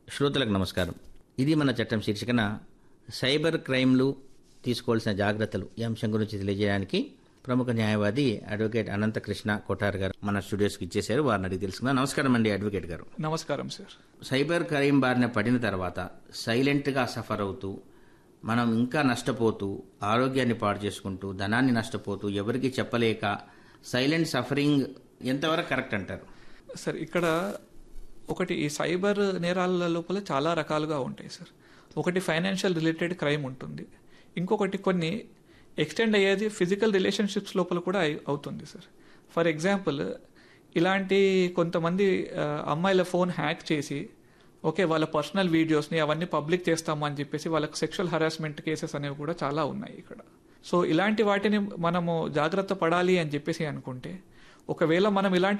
శ్రోతలకు నమస్కారం ఇది మన చట్టం శీర్షికన సైబర్ క్రైమ్లు తీసుకోవాల్సిన జాగ్రత్తలు ఈ అంశం గురించి తెలియజేయడానికి ప్రముఖ న్యాయవాది అడ్వకేట్ అనంతకృష్ణ కొఠార్ గారు మన స్టూడియోస్కి ఇచ్చేశారు వారిని అడిగి తెలుసుకుందాం నమస్కారం అండి అడ్వకేట్ గారు నమస్కారం సార్ సైబర్ క్రైమ్ బారిన పడిన తర్వాత సైలెంట్గా సఫర్ అవుతూ మనం ఇంకా నష్టపోతూ ఆరోగ్యాన్ని పాడు చేసుకుంటూ ధనాన్ని నష్టపోతూ ఎవరికి చెప్పలేక సైలెంట్ సఫరింగ్ ఎంతవరకు కరెక్ట్ అంటారు సార్ ఇక్కడ ఒకటి ఈ సైబర్ నేరాల లోపల చాలా రకాలుగా ఉంటాయి సార్ ఒకటి ఫైనాన్షియల్ రిలేటెడ్ క్రైమ్ ఉంటుంది ఇంకొకటి కొన్ని ఎక్స్టెండ్ అయ్యేది ఫిజికల్ రిలేషన్షిప్స్ లోపల కూడా అయి- అవుతుంది సార్ ఫర్ ఎగ్జాంపుల్ ఇలాంటి కొంతమంది ఆ, అమ్మాయిల ఫోన్ హ్యాక్ చేసి ఓకే వాళ్ళ పర్సనల్ వీడియోస్ని అవన్నీ పబ్లిక్ చేస్తాము అని చెప్పేసి వాళ్ళకి సెక్షువల్ హరాస్మెంట్ కేసెస్ అనేవి కూడా చాలా ఉన్నాయి ఇక్కడ సో ఇలాంటి వాటిని మనము జాగ్రత్త పడాలి అని చెప్పేసి అనుకుంటే ఒకవేళ మనం ఇలాంటి